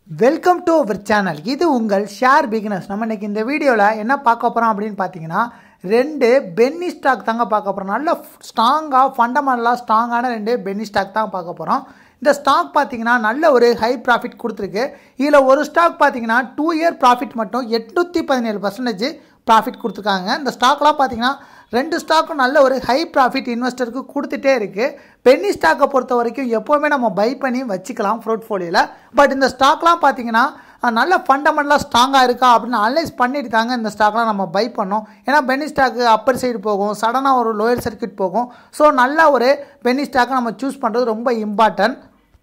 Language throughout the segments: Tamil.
வெல்கம் டு அவர் சேனல் இது உங்கள் ஷேர் பிகினர்ஸ் நம்ம இன்னைக்கு இந்த வீடியோவில் என்ன பார்க்க போகிறோம் அப்படின்னு பார்த்தீங்கன்னா ரெண்டு பென்னி ஸ்டாக் தாங்க பார்க்க போகிறோம் நல்ல ஸ்ட்ராங்காக ஃபண்டமெண்டலாக ஸ்ட்ராங்கான ரெண்டு பென்னி ஸ்டாக் தான் பார்க்க போகிறோம் இந்த ஸ்டாக் பார்த்தீங்கன்னா நல்ல ஒரு ஹை ப்ராஃபிட் கொடுத்துருக்கு இதில் ஒரு ஸ்டாக் பார்த்தீங்கன்னா டூ இயர் ப்ராஃபிட் மட்டும் எட்நூற்றி பதினேழு பர்சன்டேஜ் ப்ராஃபிட் கொடுத்துருக்காங்க இந்த ஸ்டாக்லாம் பார்த்தீங்கன்னா ரெண்டு ஸ்டாக்கும் நல்ல ஒரு ஹை ப்ராஃபிட் இன்வெஸ்டருக்கு கொடுத்துட்டே இருக்குது பென்னி ஸ்டாக்கை பொறுத்த வரைக்கும் எப்போவுமே நம்ம பை பண்ணி வச்சுக்கலாம் போர்ட்ஃபோலியோவில் பட் இந்த ஸ்டாக்லாம் பார்த்தீங்கன்னா அஹ், நல்ல ஃபண்டமெண்டலாக ஸ்ட்ராங்காக இருக்கா அப்படின்னு அனலைஸ் பண்ணிட்டு தாங்க இந்த ஸ்டாக்லாம் நம்ம பை பண்ணோம் ஏன்னா பென்னி ஸ்டாக்கு அப்பர் சைடு போகும் சடனாக ஒரு லோயர் சர்க்கியூட் போகும் ஸோ நல்ல ஒரு பென்னி ஸ்டாக்கை நம்ம சூஸ் பண்ணுறது ரொம்ப இம்பார்ட்டன்ட்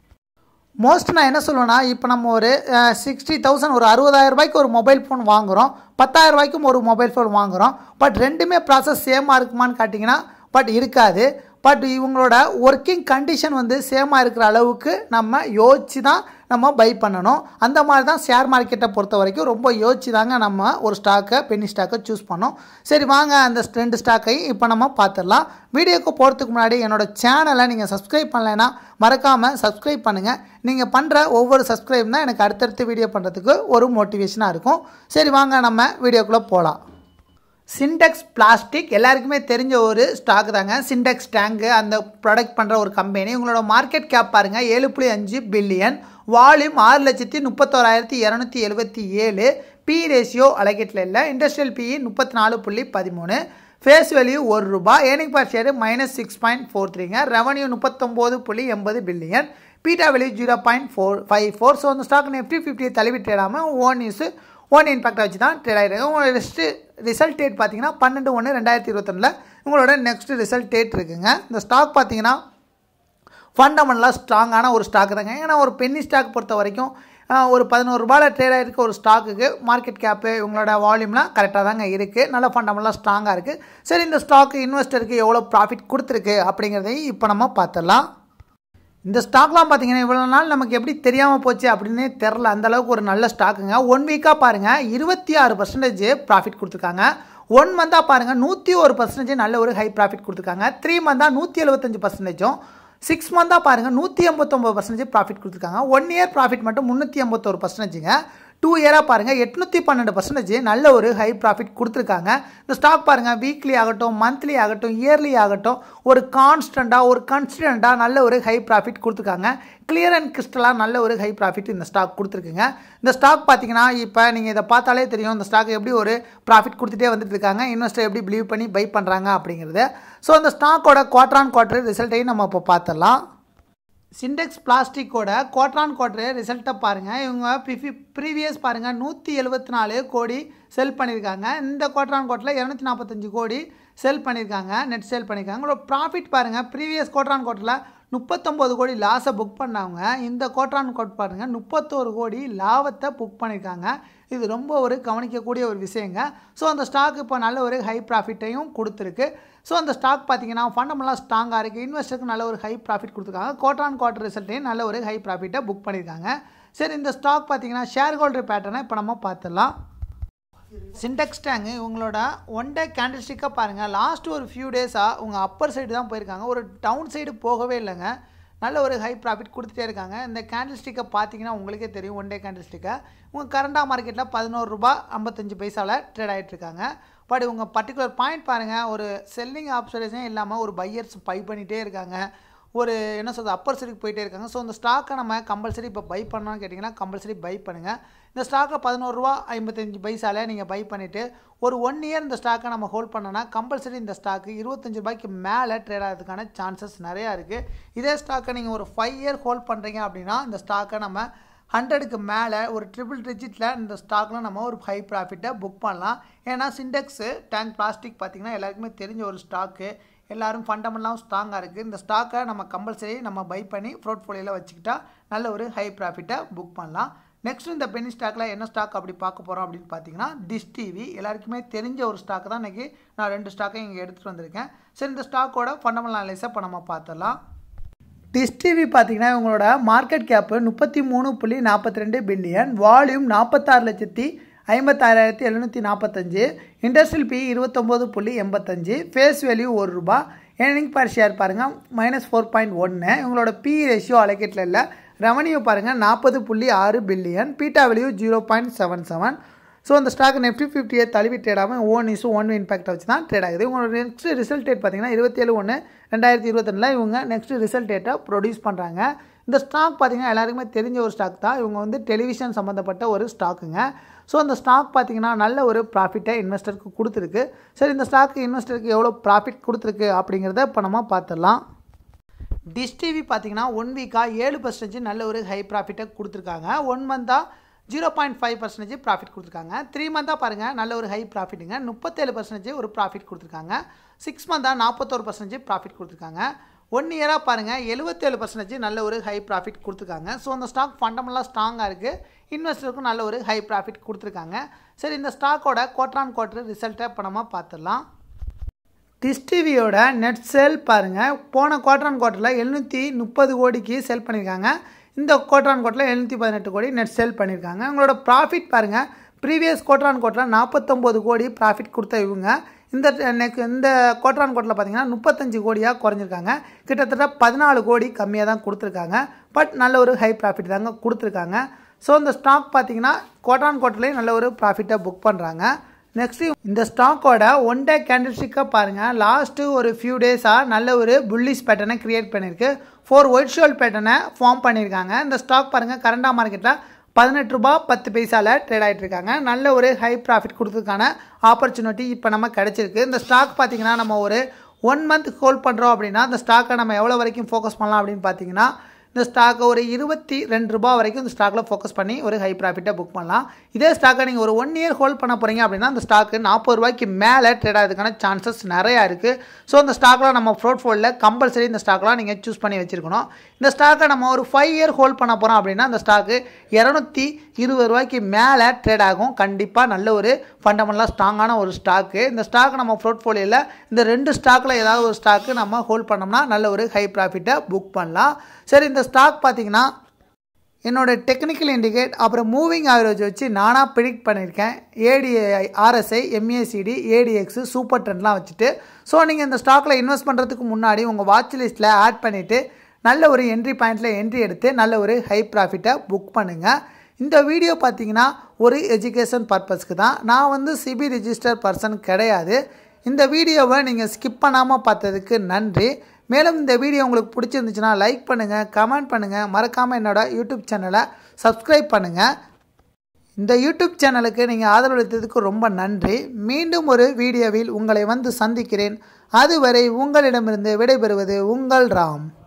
மோஸ்ட் நான் என்ன சொல்லுவேன்னா இப்போ நம்ம ஒரு சிக்ஸ்டி தௌசண்ட் ஒரு அறுபதாயிரம் ரூபாய்க்கு ஒரு மொபைல் ஃபோன் வாங்குகிறோம் பத்தாயிரம் ரூபாய்க்கும் ஒரு மொபைல் ஃபோன் வாங்குகிறோம் பட் ரெண்டுமே ப்ராசஸ் சேமாக இருக்குமான்னு கேட்டிங்கன்னா பட் இருக்காது பட் இவங்களோட ஒர்க்கிங் கண்டிஷன் வந்து சேமாக இருக்கிற அளவுக்கு நம்ம யோசிச்சு தான் நம்ம பை பண்ணணும் அந்த மாதிரி தான் ஷேர் மார்க்கெட்டை பொறுத்த வரைக்கும் ரொம்ப யோசிச்சு தாங்க நம்ம ஒரு ஸ்டாக்கை பென்னி ஸ்டாக்கை சூஸ் பண்ணோம் சரி வாங்க அந்த ரெண்டு ஸ்டாக்கையும் இப்போ நம்ம பார்த்துடலாம் வீடியோக்கு போகிறதுக்கு முன்னாடி என்னோட சேனலை நீங்கள் சப்ஸ்கிரைப் பண்ணலைன்னா மறக்காமல் சப்ஸ்கிரைப் பண்ணுங்கள் நீங்கள் பண்ணுற ஒவ்வொரு சப்ஸ்கிரைப் தான் எனக்கு அடுத்தடுத்து வீடியோ பண்ணுறதுக்கு ஒரு மோட்டிவேஷனாக இருக்கும் சரி வாங்க நம்ம வீடியோக்குள்ளே போகலாம் சிண்டெக்ஸ் பிளாஸ்டிக் எல்லாருக்குமே தெரிஞ்ச ஒரு ஸ்டாக் தாங்க சிண்டெக்ஸ் டேங்கு அந்த ப்ராடக்ட் பண்ணுற ஒரு கம்பெனி உங்களோட மார்க்கெட் கேப் பாருங்கள் ஏழு புள்ளி அஞ்சு பில்லியன் வால்யூம் ஆறு லட்சத்தி முப்பத்தோராயிரத்தி இரநூத்தி எழுபத்தி ஏழு பி ரேஷியோ அலகேட்டில் இல்லை இண்டஸ்ட்ரியல் பிஇ முப்பத்தி நாலு புள்ளி பதிமூணு ஃபேஸ் வேல்யூ ஒரு ரூபாய் earning per share minus six point four த்ரீங்க ரெவன்யூ முப்பத்தொம்போது புள்ளி எண்பது billion beta value zero point four five four so அந்த ஸ்டாக் நிஃப்டி ஃபிஃப்டியை தழுவி ட்ரேடாமல் ஓன் நியூஸு ஓன் இம்பாக்டை வச்சு தான் ட்ரேட் ஆகிருக்கு உங்களோட நெக்ஸ்ட்டு ரிசல்ட் டேட் பார்த்தீங்கன்னா பன்னெண்டு ஒன்று ரெண்டாயிரத்தி இருபத்தொன்னில் உங்களோட நெக்ஸ்ட் ரிசல்ட் டேட் இருக்குங்க இந்த ஸ்டாக் பார்த்தீங்கன்னா ஃபண்டமெண்டலாக ஸ்ட்ராங்கான ஒரு ஸ்டாக் தாங்க ஏன்னா ஒரு பென்னி ஸ்டாக் பொறுத்த வரைக்கும் ஆஹ், ஒரு பதினோரு ரூபாயில் ட்ரேட் ஆகிருக்க ஒரு ஸ்டாக்குக்கு மார்க்கெட் கேப்பு இவங்களோட வால்யூம்லாம் கரெக்டாக தாங்க இருக்குது நல்ல ஃபண்டமெண்டலாக ஸ்ட்ராங்காக இருக்குது சரி இந்த ஸ்டாக்கு இன்வெஸ்டருக்கு எவ்வளோ ப்ராஃபிட் கொடுத்துருக்கு அப்படிங்கிறதையும் இப்போ நம்ம பார்த்துடலாம் இந்த ஸ்டாக்லாம் பார்த்தீங்கன்னா இவ்வளோ நாள் நமக்கு எப்படி தெரியாமல் போச்சு அப்படின்னே தெரில அந்த அளவுக்கு ஒரு நல்ல ஸ்டாக்குங்க ஒன் வீக்காக பாருங்கள் இருபத்தி ஆறு பர்சன்டேஜ் ப்ராஃபிட் கொடுத்துருக்காங்க ஒன் மந்தாக பாருங்கள் நூற்றி ஒரு பர்சன்டேஜ் நல்ல ஒரு ஹை ப்ராஃபிட் கொடுத்துருக்காங்க த்ரீ மந்தாக நூற்றி எழுபத்தஞ்சு பர்சன்டேஜும் சிக்ஸ் மந்தாக பாருங்கள் நூற்றி எண்பத்தொம்பது பர்சன்டேஜ் ப்ராஃபிட் கொடுத்துருக்காங்க ஒன் இயர் ப்ராஃபிட் மட்டும் முந்நூற்றி எண்பத்தோரு பர்சன்டேஜுங்க டூ இயராக பாருங்கள் எட்நூற்றி பன்னெண்டு பர்சன்டேஜ் நல்ல ஒரு ஹை ப்ராஃபிட் கொடுத்துருக்காங்க இந்த ஸ்டாக் பாருங்கள் வீக்லி ஆகட்டும் மந்த்லி ஆகட்டும் இயர்லி ஆகட்டும் ஒரு கான்ஸ்டண்ட்டாக ஒரு கன்ஸ்டண்ட்டாக நல்ல ஒரு ஹை ப்ராஃபிட் கொடுத்துருக்காங்க கிளியர் அண்ட் கிறிஸ்டலாக நல்ல ஒரு ஹை ப்ராஃபிட் இந்த ஸ்டாக் கொடுத்துருக்குங்க இந்த ஸ்டாக் பார்த்தீங்கன்னா இப்போ நீங்கள் இதை பார்த்தாலே தெரியும் இந்த ஸ்டாக் எப்படி ஒரு ப்ராஃபிட் கொடுத்துட்டே வந்துட்டு இருக்காங்க இன்வெஸ்டர் எப்படி பிலீவ் பண்ணி பை பண்ணுறாங்க அப்படிங்கிறது ஸோ அந்த ஸ்டாக்கோட குவார்டர் ஆன் குவார்டர் ரிசல்ட்டையும் நம்ம இப்போ பார்த்துடலாம் சிண்டெக்ஸ் பிளாஸ்டிக்கோட குவார்டரான் குவார்டர் ரிசல்ட்டை பாருங்கள் இவங்க ப்ரிஃபி ப்ரீவியஸ் பாருங்கள் நூற்றி எழுபத்தி நாலு கோடி செல் பண்ணியிருக்காங்க இந்த குவார்டரான் குவார்ட்டரில் இரநூத்தி நாற்பத்தஞ்சு கோடி செல் பண்ணியிருக்காங்க நெட் சேல் பண்ணியிருக்காங்க உங்களோட ப்ராஃபிட் பாருங்கள் ப்ரீவியஸ் குவார்டரான் குவார்ட்டரில் முப்பத்தொம்போது கோடி லாஸை புக் பண்ணவங்க இந்த குவார்டரான் குவார்ட் பாருங்கள் முப்பத்தோரு கோடி லாபத்தை புக் பண்ணியிருக்காங்க இது ரொம்ப ஒரு கவனிக்கக்கூடிய ஒரு விஷயங்க ஸோ அந்த ஸ்டாக் இப்போ நல்ல ஒரு ஹை ப்ராஃபிட்டையும் கொடுத்துருக்கு ஸோ அந்த ஸ்டாக் பார்த்தீங்கன்னா ஃபண்டமெல்லாம் ஸ்ட்ராங்காக இருக்குது இன்வெஸ்டருக்கு நல்ல ஒரு ஹை ப்ராஃபிட் கொடுத்துருக்காங்க குவார்டர் ஆன் குவார்டர் ரிசல்ட்டையும் நல்ல ஒரு ஹை ப்ராஃபிட்டை புக் பண்ணியிருக்காங்க சரி இந்த ஸ்டாக் பார்த்தீங்கன்னா ஷேர் ஹோல்டர் பேட்டர்னை இப்போ நம்ம பார்த்துடலாம் சிண்டெக்ஸ் டேங்கு இவங்களோட ஒன் டே கேண்டில்ஸ்டிக்காக பாருங்கள் லாஸ்ட் ஒரு ஃபியூ டேஸாக உங்கள் அப்பர் சைடு தான் போயிருக்காங்க ஒரு டவுன் சைடு போகவே இல்லைங்க நல்ல ஒரு ஹை ப்ராஃபிட் கொடுத்துட்டே இருக்காங்க இந்த கேண்டில் ஸ்டிக்கை பார்த்தீங்கன்னா உங்களுக்கே தெரியும் ஒன் டே கேண்டில் ஸ்டிக்கை உங்கள் கரண்டாக மார்க்கெட்டில் பதினோரு ரூபா ஐம்பத்தஞ்சு பைசாவில் ட்ரேட் ஆகிட்டு இருக்காங்க பட் உங்கள் பர்டிகுலர் பாயிண்ட் பாருங்கள் ஒரு செல்லிங் ஆப்சர்வேஷனே இல்லாமல் ஒரு பையர்ஸ் பை பண்ணிகிட்டே இருக்காங்க ஒரு என்ன சொல்றது அப்பர் சைடுக்கு போயிட்டே இருக்காங்க ஸோ இந்த ஸ்டாக்கை நம்ம கம்பல்சரி இப்போ பை பண்ணோன்னு கேட்டிங்கன்னா கம்பல்சரி பை பண்ணுங்கள் இந்த ஸ்டாக்கை பதினோரு ரூபா ஐம்பத்தஞ்சு பைசால நீங்கள் பை பண்ணிவிட்டு ஒரு ஒன் இயர் இந்த ஸ்டாக்கை நம்ம ஹோல்ட் பண்ணோன்னா கம்பல்சரி இந்த ஸ்டாக்கு இருபத்தஞ்சு ரூபாய்க்கு மேலே ட்ரேட் ஆகிறதுக்கான சான்சஸ் நிறையா இருக்குது இதே ஸ்டாக்கை நீங்கள் ஒரு ஃபைவ் இயர் ஹோல்ட் பண்ணுறீங்க அப்படின்னா இந்த ஸ்டாக்கை நம்ம ஹண்ட்ரடுக்கு மேலே ஒரு ட்ரிபிள் டிஜிட்டில் இந்த ஸ்டாக்கில் நம்ம ஒரு ஹை ப்ராஃபிட்டை புக் பண்ணலாம் ஏன்னா சிண்டெக்ஸு டேங்க் பிளாஸ்டிக் பார்த்திங்கன்னா எல்லாருக்குமே தெரிஞ்ச ஒரு ஸ்டாக்கு எல்லாரும் ஃபண்டமெண்டலாகவும் ஸ்ட்ராங்காக இருக்குது இந்த ஸ்டாக்கை நம்ம கம்பல்சரி நம்ம பை பண்ணி போர்ட்ஃபோலியோவில் வச்சுக்கிட்டா நல்ல ஒரு ஹை ப்ராஃபிட்டை புக் பண்ணலாம் நெக்ஸ்ட் இந்த பென்னி ஸ்டாக்கில் என்ன ஸ்டாக் அப்படி பார்க்க போகிறோம் அப்படின்னு பார்த்தீங்கன்னா டிஷ் டிவி எல்லாருக்குமே தெரிஞ்ச ஒரு ஸ்டாக் தான் இன்றைக்கி நான் ரெண்டு ஸ்டாக்கையும் இங்கே எடுத்துகிட்டு வந்திருக்கேன் சரி இந்த ஸ்டாக்கோட ஃபண்டமெண்டல் அனலைஸை இப்போ நம்ம பார்த்துடலாம் டிஷ் டிவி பார்த்தீங்கன்னா இவங்களோட மார்க்கெட் கேப்பு முப்பத்தி மூணு புள்ளி நாற்பத்தி ரெண்டு பில்லியன் வால்யூம் நாற்பத்தாறு லட்சத்தி ஐம்பத்தாறாயிரத்தி எழுநூற்றி நாற்பத்தஞ்சு இண்டஸ்ட்ரியல் பி இருபத்தொம்போது புள்ளி எண்பத்தஞ்சு ஃபேஸ் வேல்யூ ஒரு ரூபா ஏர்னிங் பர் ஷேர் பாருங்கள் மைனஸ் ஃபோர் பாயிண்ட் ஒன்று இவங்களோட பி ரேஷியோ அலகேட்டில் இல்லை ரெவன்யூ பாருங்கள் நாற்பது புள்ளி ஆறு billion beta value zero point seven seven so அந்த ஸ்டாக் நெஃப்டி ஃபிஃப்டியை தழுவி ட்ரேட் ஆகாமல் ஓன் இஸ் ஒன் இம்பாக்டை வச்சு தான் ட்ரேட் ஆகுது உங்களோட நெக்ஸ்ட் ரிசல்ட் டேட் பார்த்தீங்கன்னா இருபத்தேழு ஒன்று ரெண்டாயிரத்தி இருபத்தொன்னில் இவங்க நெக்ஸ்ட் ரிசல்ட் டேட்டை ப்ரொடியூஸ் பண்ணுறாங்க இந்த ஸ்டாக் பார்த்தீங்கன்னா எல்லாருக்குமே தெரிஞ்ச ஒரு ஸ்டாக் தான் இவங்க வந்து டெலிவிஷன் சம்மந்தப்பட்ட ஒரு ஸ்டாக்குங்க ஸோ அந்த ஸ்டாக் பார்த்தீங்கன்னா நல்ல ஒரு ப்ராஃபிட்டை இன்வெஸ்டருக்கு கொடுத்துருக்கு சரி இந்த ஸ்டாக்கு இன்வெஸ்டருக்கு எவ்வளோ ப்ராஃபிட் கொடுத்துருக்கு அப்படிங்கிறத இப்போ நம்ம பார்த்துடலாம் டிஷ் டிவி பார்த்தீங்கன்னா ஒன் வீக்காக ஏழு பர்சன்டேஜ் நல்ல ஒரு ஹை ப்ராஃபிட்டை கொடுத்துருக்காங்க ஒன் மந்தாக zero point five percentage profit கொடுத்துருக்காங்க த்ரீ மந்தாக பாருங்கள் நல்ல ஒரு ஹை ப்ராஃபிட்டுங்க முப்பத்தேழு பர்சன்டேஜ் ஒரு ப்ராஃபிட் கொடுத்துருக்காங்க சிக்ஸ் மந்தாக நாற்பத்தோரு பர்சன்டேஜ் ப்ராஃபிட் கொடுத்துருக்காங்க ஒன் இயராக பாருங்கள் எழுபத்தேழு பர்சன்டேஜ் நல்ல ஒரு ஹை ப்ராஃபிட் கொடுத்துருக்காங்க ஸோ அந்த ஸ்டாக் ஃபண்டமெண்டலாக ஸ்ட்ராங்காக இருக்குது இன்வெஸ்டருக்கும் நல்ல ஒரு ஹை ப்ராஃபிட் கொடுத்துருக்காங்க சரி இந்த ஸ்டாக்கோட குவார்டர் ஆன் குவார்டர் ரிசல்ட்டை இப்போ நம்ம பார்த்துடலாம் டிஷ் டிவியோட நெட் சேல் பாருங்கள் போன குவார்டர் ஆன் குவார்ட்டரில் எழுநூற்றி முப்பது கோடிக்கு செல் பண்ணியிருக்காங்க இந்த குவார்டர் ஆன் குவார்ட்டரில் எழுநூற்றி பதினெட்டு கோடி நெட் சேல் பண்ணியிருக்காங்க உங்களோட ப்ராஃபிட் பாருங்கள் ப்ரீவியஸ் குவார்டர் ஆன் குவார்ட்டரில் நாற்பத்தொம்போது கோடி ப்ராஃபிட் கொடுத்த இவங்க இந்த நெக் இந்த குவார்டர் ஆன் குவார்ட்டரில் பார்த்தீங்கன்னா முப்பத்தஞ்சு கோடியாக குறைஞ்சிருக்காங்க கிட்டத்தட்ட பதினாலு கோடி கம்மியாக தான் கொடுத்துருக்காங்க பட் நல்ல ஒரு ஹை ப்ராஃபிட் தாங்க கொடுத்துருக்காங்க ஸோ இந்த ஸ்டாக் பார்த்தீங்கன்னா குவார்டர் ஆன் குவார்ட்டர்லேயும் நல்ல ஒரு ப்ராஃபிட்டை புக் பண்ணுறாங்க நெக்ஸ்ட்டு இந்த ஸ்டாக்கோட ஒன் டே கேண்டில்ஸ்டிக்காக பாருங்கள் லாஸ்ட்டு ஒரு ஃபியூ டேஸாக நல்ல ஒரு புல்லிஸ் பேட்டர்னை க்ரியேட் பண்ணியிருக்கு ஃபோர் ஒயிட் ஷோல் பேட்டர்னை ஃபார்ம் பண்ணியிருக்காங்க இந்த ஸ்டாக் பாருங்கள் கரண்டாக மார்க்கெட்டில் பதினெட்டு ரூபா பத்து பைசாவில் ட்ரேட் ஆகிட்டு இருக்காங்க நல்ல ஒரு ஹை ப்ராஃபிட் கொடுத்ததுக்கான ஆப்பர்ச்சுனிட்டி இப்போ நம்ம கிடச்சிருக்கு இந்த ஸ்டாக் பார்த்திங்கன்னா நம்ம ஒரு ஒன் மந்த் ஹோல்ட் பண்ணுறோம் அப்படின்னா இந்த ஸ்டாக்கை நம்ம எவ்வளோ வரைக்கும் ஃபோக்கஸ் பண்ணலாம் அப்படின்னு பார்த்தீங்கன்னா இந்த ஸ்டாக்கை ஒரு இருபத்தி ரெண்டு ரூபா வரைக்கும் இந்த ஸ்டாக்கில் ஃபோக்கஸ் பண்ணி ஒரு ஹை ப்ராஃபிட்டை புக் பண்ணலாம் இதே ஸ்டாக்கை நீங்கள் ஒரு ஒன் இயர் ஹோல்ட் பண்ண போகிறீங்க அப்படின்னா அந்த ஸ்டாக்கு நாற்பது ரூபாய்க்கு மேலே ட்ரேட் ஆகிறதுக்கான சான்சஸ் நிறையா இருக்குது ஸோ இந்த ஸ்டாக்கில் நம்ம போர்ட்ஃபோலியில் கம்பல்சரி இந்த ஸ்டாக்லாம் நீங்கள் சூஸ் பண்ணி வச்சுருக்கணும் இந்த ஸ்டாக்கை நம்ம ஒரு ஃபைவ் இயர் ஹோல்ட் பண்ண போகிறோம் அப்படின்னா அந்த ஸ்டாக்கு இரநூத்தி இருபது ரூபாய்க்கு மேலே ட்ரேட் ஆகும் கண்டிப்பாக நல்ல ஒரு ஃபண்டமெண்டலாக ஸ்ட்ராங்கான ஒரு ஸ்டாக்கு இந்த ஸ்டாக் நம்ம போர்ட்ஃபோலியோவில் இந்த ரெண்டு ஸ்டாக்கில் ஏதாவது ஒரு ஸ்டாக்கு நம்ம ஹோல்ட் பண்ணோம்னா நல்ல ஒரு ஹை ப்ராஃபிட்டை புக் பண்ணலாம் சரி இந்த ஸ்டாக் பார்த்தீங்கன்னா என்னோடய டெக்னிக்கல் இண்டிகேட் அப்புறம் மூவிங் ஆவரேஜ் வச்சு நானாக ப்ரிடிக்ட் பண்ணியிருக்கேன் ADI RSI MACD ADX super ட்ரெண்ட்லாம் வச்சுட்டு ஸோ நீங்கள் இந்த ஸ்டாக்கில் இன்வெஸ்ட் பண்ணுறதுக்கு முன்னாடி உங்கள் வாட்ச் லிஸ்ட்டில் ஆட் பண்ணிவிட்டு நல்ல ஒரு என்ட்ரி பாயிண்ட்டில் என்ட்ரி எடுத்து நல்ல ஒரு ஹை ப்ராஃபிட்டை புக் பண்ணுங்கள் இந்த வீடியோ பார்த்தீங்கன்னா ஒரு எஜுகேஷன் பர்பஸ்க்கு தான் நான் வந்து சிபி ரிஜிஸ்டர் பர்சன் கிடையாது இந்த வீடியோவை நீங்கள் ஸ்கிப் பண்ணாமல் பார்த்ததுக்கு நன்றி மேலும் இந்த வீடியோ உங்களுக்கு பிடிச்சிருந்துச்சுன்னா லைக் பண்ணுங்கள் கமெண்ட் பண்ணுங்கள் மறக்காமல் என்னோடய யூடியூப் சேனலை சப்ஸ்கிரைப் பண்ணுங்கள் இந்த யூடியூப் சேனலுக்கு நீங்கள் ஆதரவளித்ததுக்கு ரொம்ப நன்றி மீண்டும் ஒரு வீடியோவில் உங்களை வந்து சந்திக்கிறேன் அதுவரை உங்களிடமிருந்து விடைபெறுவது உங்கள் ராம்